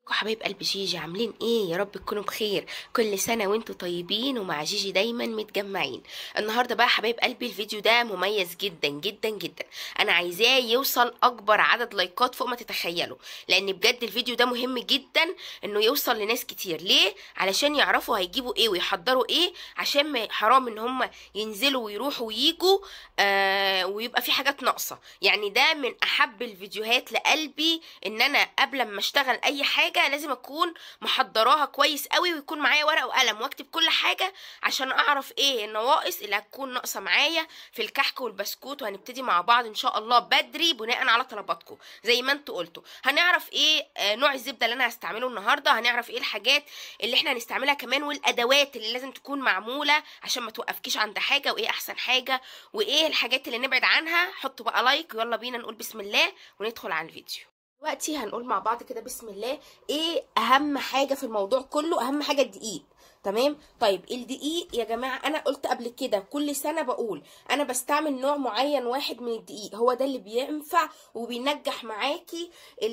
حبايب قلب جيجي عاملين ايه يا رب تكونوا بخير كل سنة وانتوا طيبين ومع جيجي دايما متجمعين النهاردة بقى حبايب قلبي الفيديو ده مميز جدا جدا جدا انا عايزاه يوصل اكبر عدد لايكات فوق ما تتخيلوا لان بجد الفيديو ده مهم جدا انه يوصل لناس كتير ليه علشان يعرفوا هيجيبوا ايه ويحضروا ايه عشان ما حرام ان هم ينزلوا ويروحوا ويجوا آه ويبقى في حاجات ناقصة يعني ده من احب الفيديوهات لقلبي ان انا قبل ما اشتغل اي حاجة حاجه لازم اكون محضراها كويس قوي ويكون معايا ورقه وقلم واكتب كل حاجه عشان اعرف ايه النواقص اللي هتكون ناقصه معايا في الكحك والبسكوت وهنبتدي مع بعض ان شاء الله بدري بناء على طلباتكم زي ما انتوا قلتوا هنعرف ايه آه نوع الزبده اللي انا هستعمله النهارده هنعرف ايه الحاجات اللي احنا هنستعملها كمان والادوات اللي لازم تكون معموله عشان ما توقفكيش عند حاجه وايه احسن حاجه وايه الحاجات اللي نبعد عنها حطوا بقى لايك ويلا بينا نقول بسم الله وندخل على الفيديو دلوقتي هنقول مع بعض كده بسم الله ايه اهم حاجه في الموضوع كله اهم حاجه الدقيق تمام طيب الدقيق يا جماعه انا قلت قبل كده كل سنه بقول انا بستعمل نوع معين واحد من الدقيق هو ده اللي بينفع وبينجح معاكي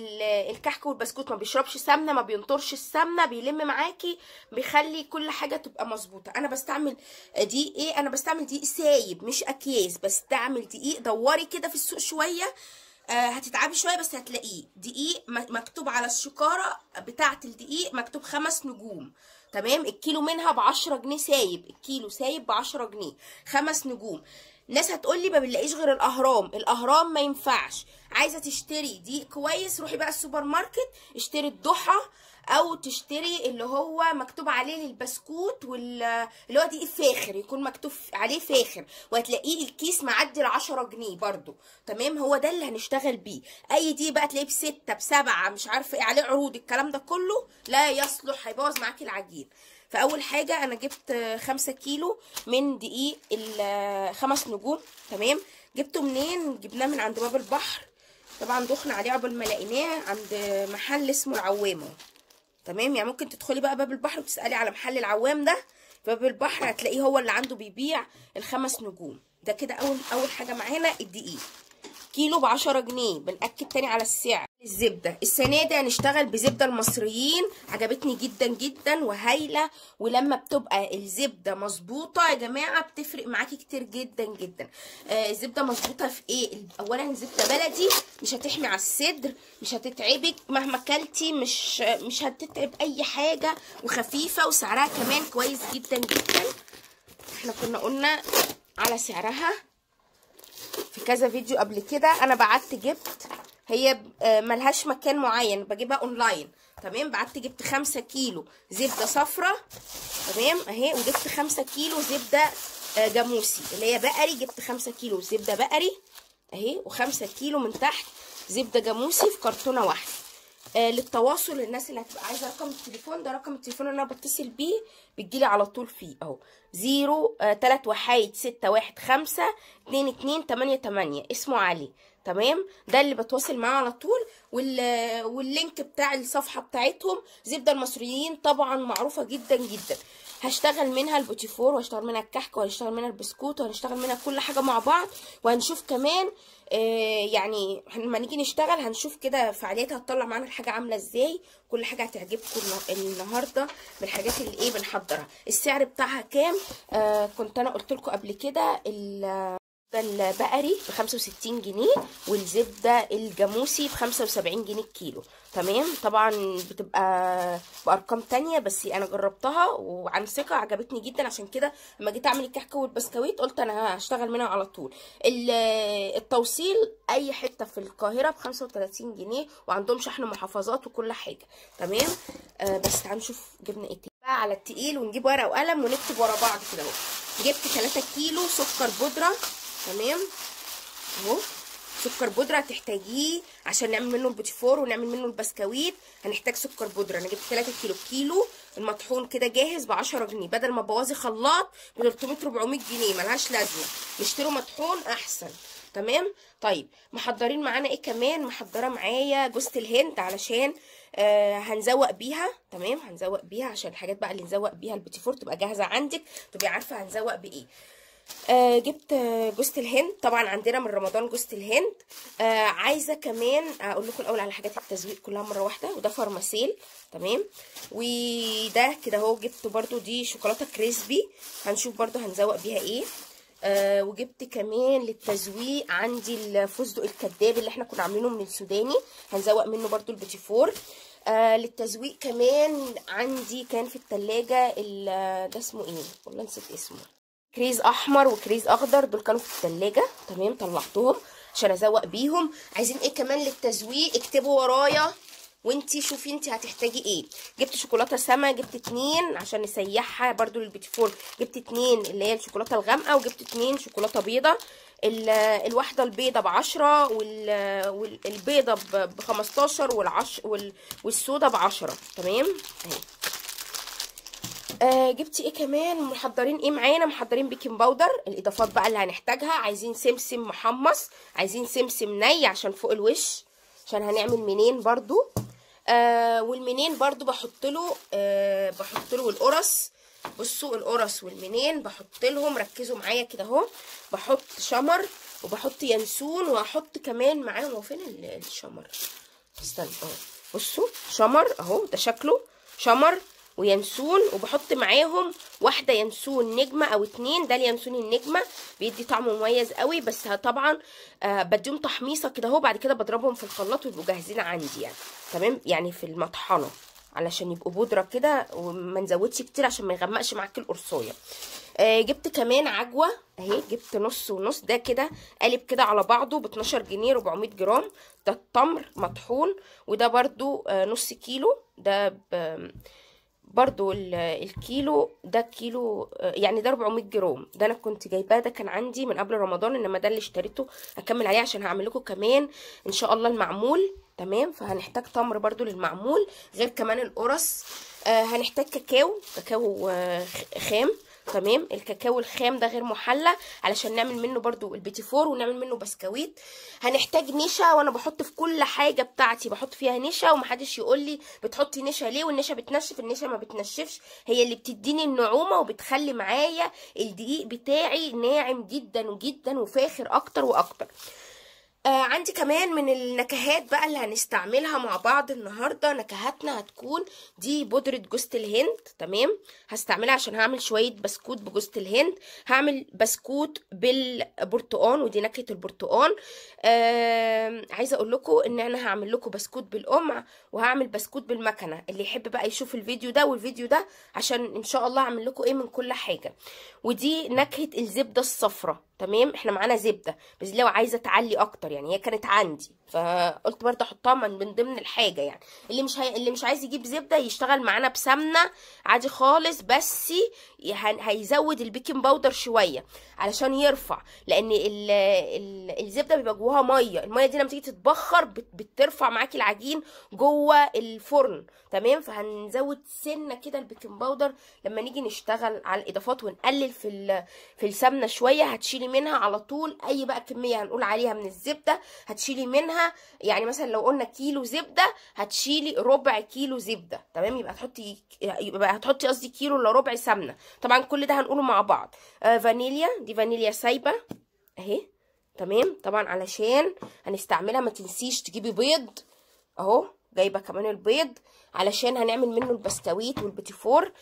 الكحك والبسكوت ما بيشربش سمنه ما بينطرش السمنه بيلم معاكي بيخلي كل حاجه تبقى مظبوطه انا بستعمل دقيق ايه انا بستعمل دقيق سايب مش اكياس بستعمل دقيق دوري كده في السوق شويه آه هتتعبي شويه بس هتلاقيه دقيق مكتوب على الشكاره بتاعه الدقيق مكتوب خمس نجوم تمام الكيلو منها بعشرة جنيه سايب الكيلو سايب بعشرة جنيه خمس نجوم ناس هتقولي ما بنلاقيش غير الاهرام الاهرام ما ينفعش عايزه تشتري دقيق كويس روحي بقى السوبر ماركت اشتري الضحى او تشتري اللي هو مكتوب عليه للبسكوت واللي هو دقيق فاخر يكون مكتوب عليه فاخر وهتلاقيه الكيس معدي ال 10 جنيه برده تمام هو ده اللي هنشتغل بيه اي دقيق بقى تلاقيه بستة بسبعة مش عارفه ايه عليه عروض الكلام ده كله لا يصلح هيبوظ معاكي العجين فاول حاجه انا جبت خمسة كيلو من دقيق الخمس نجوم تمام جبته منين جبناه من عند باب البحر طبعا دخنا عليه عقبال ما لقيناه عند محل اسمه العوامه تمام يعني ممكن تدخلي بقى باب البحر وتسالي على محل العوام ده باب البحر هتلاقيه هو اللي عنده بيبيع الخمس نجوم ده كده اول اول حاجه معانا الدقيق كيلو ب 10 جنيه بنأكد تاني على السعر الزبده السنه دي هنشتغل بزبده المصريين عجبتني جدا جدا وهايله ولما بتبقى الزبده مظبوطه يا جماعه بتفرق معاكي كتير جدا جدا آه الزبده مظبوطه في ايه اولا زبده بلدي مش هتحمي على الصدر مش هتتعبك مهما كلتي مش مش هتتعب اي حاجه وخفيفه وسعرها كمان كويس جدا جدا احنا كنا قلنا على سعرها في كذا فيديو قبل كده انا بعت جبت هي ملهاش مكان معين بجيبها اونلاين تمام بعت جبت خمسة كيلو زبدة صفرة تمام اهي وجبت خمسة كيلو زبدة جاموسي اللي هي بقري جبت خمسة كيلو زبدة بقري اهي وخمسة كيلو من تحت زبدة جاموسي في كرتونة واحدة آه للتواصل الناس اللي هتبقى عايزه رقم التليفون ده رقم التليفون اللي انا بتصل بيه بتجيلي على طول فيه اهو زيرو آه تلات وحايد ستة واحد خمسة اتنين اتنين تمانية تمانية اسمه علي تمام ده اللي بتواصل معاه على طول وال... واللينك بتاع الصفحه بتاعتهم زبده المصريين طبعا معروفه جدا جدا هشتغل منها البوتيفور وهشتغل منها الكحك وهشتغل منها البسكوت وهنشتغل منها كل حاجه مع بعض وهنشوف كمان آه يعني لما نيجي نشتغل هنشوف كده فعاليات هتطلع معانا الحاجه عامله ازاي كل حاجه هتعجبكم النهارده من الحاجات اللي ايه بنحضرها السعر بتاعها كام آه كنت انا قلت لكم قبل كده البقري ب 65 جنيه والزبده الجاموسي ب 75 جنيه الكيلو تمام طبعا بتبقى بارقام تانية بس انا جربتها وعن ثقه عجبتني جدا عشان كده لما جيت اعمل الكحك والبسكويت قلت انا هشتغل منها على طول التوصيل اي حته في القاهره ب 35 جنيه وعندهم شحن محافظات وكل حاجه تمام آه بس تعالوا نشوف جبنا ايه بقى على التقيل ونجيب ورقه وقلم ونكتب ورا بعض كده اهو جبت 3 كيلو سكر بودره تمام اهو سكر بودره هتحتاجيه عشان نعمل منه البوتيفور ونعمل منه البسكويت هنحتاج سكر بودره انا جبت 3 كيلو كيلو المطحون كده جاهز ب 10 جنيه بدل ما بوظي خلاط ب 300 400 جنيه ملهاش لازمه نشتروا مطحون احسن تمام طيب محضرين معانا ايه كمان محضره معايا جوزة الهند علشان آه هنزوق بيها تمام هنزوق بيها عشان الحاجات بقى اللي نزوق بيها البوتيفور تبقى جاهزه عندك تبقي عارفه هنزوق بايه آه جبت آه، جوزة الهند طبعا عندنا من رمضان جوزة الهند آه عايزه كمان اقول لكم الاول على حاجات التزويق كلها مره واحده وده فارماسيل تمام وده كده اهو جبت برضو دي شوكولاته كريسبي هنشوف برضو هنزوق بيها ايه آه وجبت كمان للتزويق عندي الفستق الكداب اللي احنا كنا عاملينه من السوداني هنزوق منه برضو البيتي فور آه للتزويق كمان عندي كان في التلاجة ال- ده اسمه ايه والله نسيت اسمه كريز احمر وكريز اخضر دول كانوا في التلاجة تمام طلعتهم عشان ازوق بيهم عايزين ايه كمان للتزويق اكتبوا ورايا وانتي شوفي انتي هتحتاجي ايه جبت شوكولاته سما جبت اتنين عشان نسيحها برضو للبيتي فور جبت اتنين اللي هي الشوكولاته الغامقه وجبت اتنين شوكولاته بيضه ال- الواحده البيضه بعشرة وال- والبيضه ب 15 والعش وال- والسودا بعشرة تمام اهي آه جبتي ايه كمان محضرين ايه معانا محضرين بيكنج باودر الاضافات بقى اللي هنحتاجها عايزين سمسم محمص عايزين سمسم ني عشان فوق الوش عشان هنعمل منين برضو آه والمنين برضو بحط له آه بحط له القرص بصوا القرص والمنين بحط لهم ركزوا معايا كده اهو بحط شمر وبحط ينسون وهحط كمان معاهم هو فين ال- الشمر استنى اهو بصوا شمر اهو ده شكله شمر وينسون وبحط معاهم واحده ينسون نجمه او اتنين ده اليانسون النجمه بيدي طعم مميز قوي بس ه- طبعا آه بديهم تحميصه كده اهو بعد كده بضربهم في الخلاط ويبقوا جاهزين عندي يعني تمام يعني في المطحنه علشان يبقوا بودره كده وما نزودش كتير عشان ما يغمقش معاك القرصايه آه جبت كمان عجوه اهي جبت نص ونص ده كده قالب كده على بعضه ب 12 جنيه 400 جرام ده التمر مطحون وده برضو آه نص كيلو ده ب برضو ال- الكيلو ده كيلو آه، يعني ده 400 جرام ده انا كنت جايباه ده كان عندي من قبل رمضان انما ده اللي اشتريته هكمل عليه عشان هعمل لكم كمان ان شاء الله المعمول تمام فهنحتاج تمر برضو للمعمول غير كمان القرص آه هنحتاج كاكاو كاكاو آه خ- خام تمام الكاكاو الخام ده غير محلى علشان نعمل منه برضو البيتي فور ونعمل منه بسكويت هنحتاج نشا وانا بحط في كل حاجه بتاعتي بحط فيها نشا ومحدش يقول لي بتحطي نشا ليه والنشا بتنشف النشا ما بتنشفش هي اللي بتديني النعومه وبتخلي معايا الدقيق بتاعي ناعم جدا وجدا وفاخر اكتر واكتر آه عندي كمان من النكهات بقى اللي هنستعملها مع بعض النهارده نكهاتنا هتكون دي بودرة جوزة الهند تمام هستعملها عشان هعمل شوية بسكوت بجوزة الهند هعمل بسكوت بالبرتقان ودي نكهة البرتقان آه عايزة اقول لكم ان انا هعمل لكم بسكوت بالقمع وهعمل بسكوت بالمكنة اللي يحب بقى يشوف الفيديو ده والفيديو ده عشان ان شاء الله اعمل لكم ايه من كل حاجة ودي نكهة الزبدة الصفراء تمام احنا معانا زبده بس لو عايزه تعلي اكتر يعني هي كانت عندي فقلت برضه احطها من من ضمن الحاجه يعني اللي مش هي... اللي مش عايز يجيب زبده يشتغل معانا بسمنه عادي خالص بس ي- هن- هيزود البيكنج باودر شويه علشان يرفع لان ال... ال... الزبده بيبقى جواها ميه الميه دي لما تيجي تتبخر بت... بترفع معاكي العجين جوه الفرن تمام فهنزود سنه كده البيكنج باودر لما نيجي نشتغل على الاضافات ونقلل في ال... في السمنه شويه هتشيلي منها على طول اي بقى كميه هنقول عليها من الزبده هتشيلي منها يعني مثلا لو قلنا كيلو زبده هتشيلي ربع كيلو زبده تمام يبقى هتحطي يبقى هتحطي قصدي كيلو الا ربع سمنه طبعا كل ده هنقوله مع بعض آه فانيليا دي فانيليا سايبه اهي تمام طبعا علشان هنستعملها ما تنسيش تجيبي بيض اهو جايبه كمان البيض علشان هنعمل منه البسكويت والبيتي فور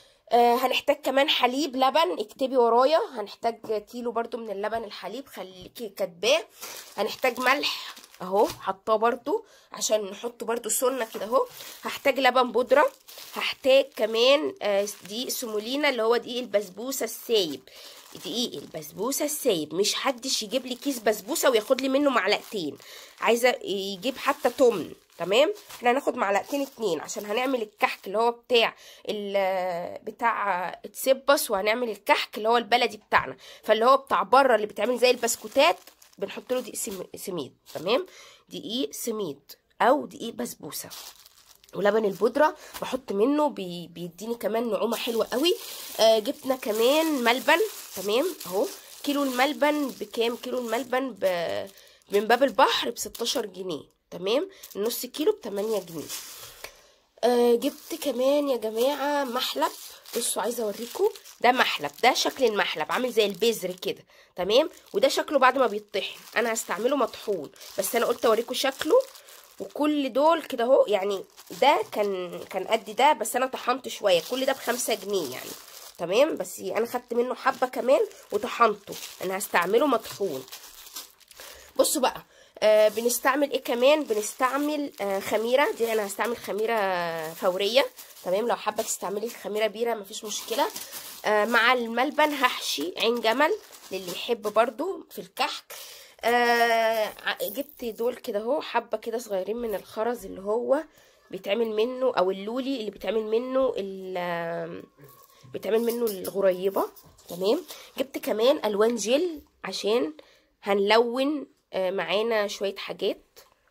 آه هنحتاج كمان حليب لبن اكتبي ورايا هنحتاج كيلو برضو من اللبن الحليب خليكي كاتباه هنحتاج ملح اهو حطاه برضو عشان نحط برضو سنه كده اهو هحتاج لبن بودره هحتاج كمان آه دقيق سمولينا اللي هو دقيق البسبوسه السايب دقيق البسبوسه السايب مش حدش يجيب لي كيس بسبوسه وياخد لي منه معلقتين عايزه يجيب حتى تمن تمام احنا هناخد معلقتين اتنين عشان هنعمل الكحك اللي هو بتاع ال- بتاع اتسبس وهنعمل الكحك اللي هو البلدي بتاعنا فاللي هو بتاع بره اللي بيتعمل زي البسكوتات بنحط له دقيق سم- سميد تمام دقيق سميد او دقيق بسبوسه ولبن البودره بحط منه بي بيديني كمان نعومه حلوه قوي آه جبنا كمان ملبن تمام اهو كيلو الملبن بكام كيلو الملبن ب... من باب البحر ب 16 جنيه تمام النص كيلو ب 8 جنيه آه جبت كمان يا جماعه محلب بصوا عايزه اوريكم ده محلب ده شكل المحلب عامل زي البذر كده تمام وده شكله بعد ما بيطحن انا هستعمله مطحون بس انا قلت اوريكم شكله وكل دول كده اهو يعني ده كان كان قد ده بس انا طحنت شويه كل ده بخمسة جنيه يعني تمام بس انا خدت منه حبه كمان وطحنته انا هستعمله مطحون بصوا بقى آه بنستعمل ايه كمان بنستعمل آه خميره دي انا هستعمل خميره فوريه تمام لو حابه تستعملي خميره بيره مفيش مشكله آه مع الملبن هحشي عين جمل للي يحب برضو في الكحك آه جبت دول كده اهو حبه كده صغيرين من الخرز اللي هو بيتعمل منه او اللولي اللي بيتعمل منه بيتعمل منه الغريبه تمام جبت كمان الوان جل عشان هنلون آه معانا شويه حاجات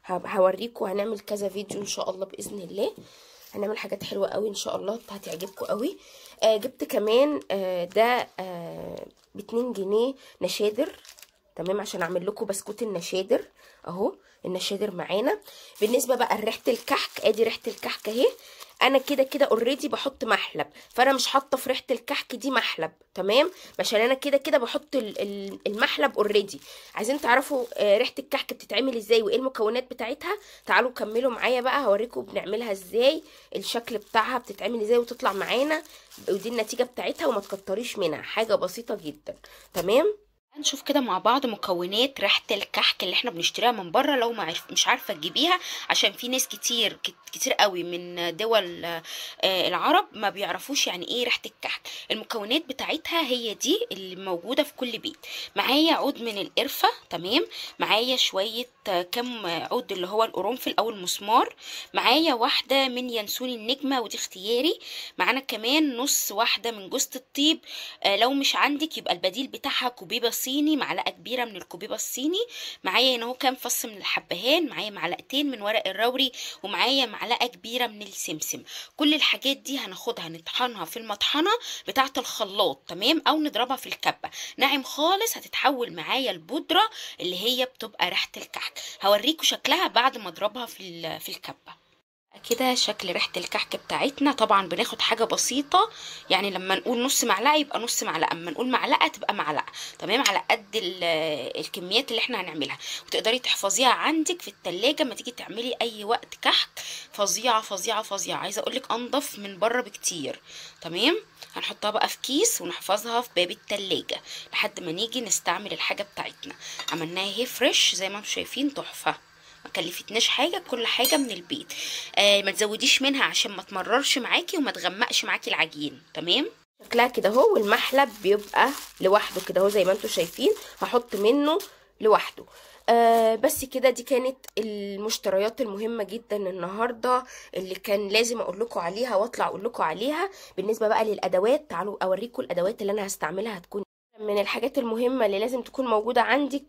هوريكم هنعمل كذا فيديو ان شاء الله باذن الله هنعمل حاجات حلوه قوي ان شاء الله هتعجبكم قوي آه جبت كمان آه ده آه باتنين جنيه نشادر تمام عشان اعمل لكم بسكوت النشادر اهو النشادر معانا بالنسبه بقى لريحه الكحك ادي ريحه الكحك اهي انا كده كده اوريدي بحط محلب فانا مش حاطه في ريحه الكحك دي محلب تمام عشان انا كده كده بحط المحلب اوريدي عايزين تعرفوا ريحه الكحك بتتعمل ازاي وايه المكونات بتاعتها تعالوا كملوا معايا بقى هوريكم بنعملها ازاي الشكل بتاعها بتتعمل ازاي وتطلع معانا ودي النتيجه بتاعتها وما تكتريش منها حاجه بسيطه جدا تمام هنشوف كده مع بعض مكونات ريحه الكحك اللي احنا بنشتريها من بره لو ما عرف مش عارفه تجيبيها عشان في ناس كتير كتير قوي من دول العرب ما بيعرفوش يعني ايه ريحه الكحك المكونات بتاعتها هي دي اللي موجوده في كل بيت معايا عود من القرفه تمام معايا شويه كم عود اللي هو القرنفل او المسمار معايا واحده من ينسون النجمه ودي اختياري معانا كمان نص واحده من جوزة الطيب لو مش عندك يبقى البديل بتاعها كوبيبه صيني معلقه كبيره من الكوبيبه الصيني معايا هنا اهو كام فص من الحبهان معايا معلقتين من ورق الروري ومعايا معلقه كبيره من السمسم كل الحاجات دي هناخدها نطحنها في المطحنه بتاعه الخلاط تمام او نضربها في الكبه ناعم خالص هتتحول معايا البودره اللي هي بتبقى ريحه الكحك هوريكم شكلها بعد ما اضربها في في الكبه كده شكل ريحه الكحك بتاعتنا طبعا بناخد حاجه بسيطه يعني لما نقول نص معلقه يبقى نص معلقه اما نقول معلقه تبقى معلقه تمام على قد الكميات اللي احنا هنعملها وتقدري تحفظيها عندك في التلاجة ما تيجي تعملي اي وقت كحك فظيعه فظيعه فظيعه عايزه اقولك انضف من بره بكتير تمام هنحطها بقى في كيس ونحفظها في باب التلاجة لحد ما نيجي نستعمل الحاجه بتاعتنا عملناها اهي فريش زي ما انتم شايفين تحفه ما كلفتناش حاجه كل حاجه من البيت آه ما تزوديش منها عشان ما تمررش معاكي وما تغمقش معاكي العجين تمام شكلها كده اهو والمحلب بيبقى لوحده كده اهو زي ما انتم شايفين هحط منه لوحده آه بس كده دي كانت المشتريات المهمة جدا النهاردة اللي كان لازم اقول لكم عليها واطلع اقول لكم عليها بالنسبة بقى للادوات تعالوا اوريكم الادوات اللي انا هستعملها هتكون من الحاجات المهمة اللي لازم تكون موجودة عندك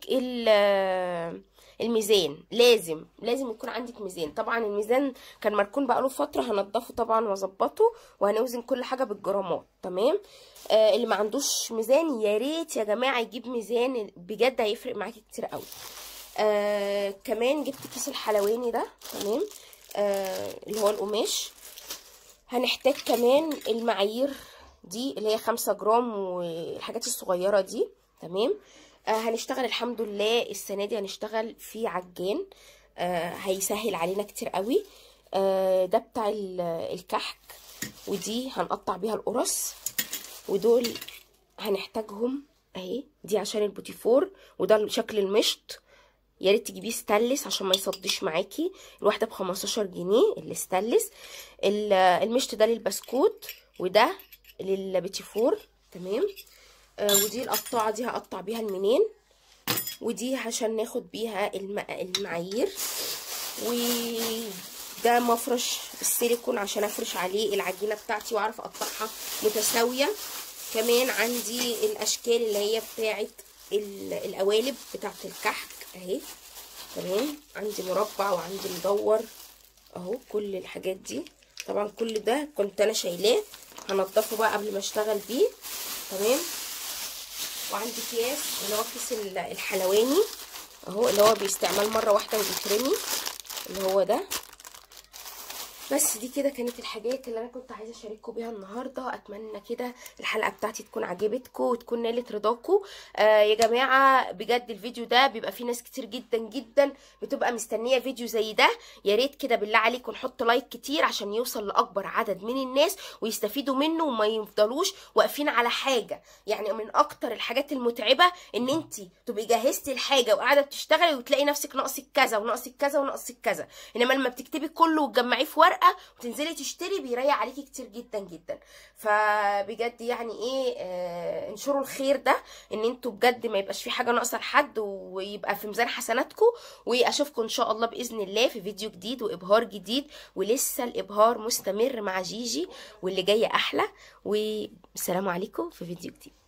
الميزان لازم لازم يكون عندك ميزان طبعا الميزان كان مركون بقاله فتره هنضفه طبعا واظبطه وهنوزن كل حاجه بالجرامات تمام آه اللي ما عندوش ميزان يا ريت يا جماعه يجيب ميزان بجد هيفرق معاكي كتير قوي آه كمان جبت كيس الحلواني ده تمام آه اللي هو القماش هنحتاج كمان المعايير دي اللي هي خمسة جرام والحاجات الصغيره دي تمام آه هنشتغل الحمد لله السنه دي هنشتغل في عجان آه هيسهل علينا كتير قوي آه ده بتاع الكحك ودي هنقطع بيها القرص ودول هنحتاجهم اهي دي عشان البوتيفور وده شكل المشط يا ريت تجيبيه ستانلس عشان ما يصديش معاكي الواحده ب 15 جنيه الستانلس المشط ده للبسكوت وده للبيتيفور تمام آه ودي القطاعه دي هقطع بيها المنين ودي عشان ناخد بيها الم... المعايير وده مفرش السيليكون عشان افرش عليه العجينه بتاعتي واعرف اقطعها متساويه كمان عندي الاشكال اللي هي بتاعه القوالب بتاعه الكحك اهي تمام عندي مربع وعندي مدور اهو كل الحاجات دي طبعا كل ده كنت انا شايلاه هنضفه بقى قبل ما اشتغل بيه تمام وعندي اكياس اللي هو كيس الحلواني اهو اللي هو باستعمال مره واحده وبيترمي اللي هو ده بس دي كده كانت الحاجات اللي انا كنت عايزه اشارككم بيها النهارده اتمنى كده الحلقه بتاعتي تكون عجبتكم وتكون نالت رضاكم آه يا جماعه بجد الفيديو ده بيبقى فيه ناس كتير جدا جدا بتبقى مستنيه فيديو زي ده يا ريت كده بالله عليكم نحط لايك كتير عشان يوصل لاكبر عدد من الناس ويستفيدوا منه وما يفضلوش واقفين على حاجه يعني من اكتر الحاجات المتعبه ان انت تبقي جهزتي الحاجه وقاعده بتشتغلي وتلاقي نفسك ناقصك كذا وناقصك كذا وناقصك كذا انما لما بتكتبي كله وتجمعيه في ورقه وتنزلي تشتري بيريح عليكي كتير جدا جدا فبجد يعني ايه آه انشروا الخير ده ان انتوا بجد ما يبقاش في حاجه ناقصه لحد ويبقى في ميزان حسناتكم واشوفكم ان شاء الله باذن الله في فيديو جديد وابهار جديد ولسه الابهار مستمر مع جيجي واللي جايه احلى والسلام عليكم في فيديو جديد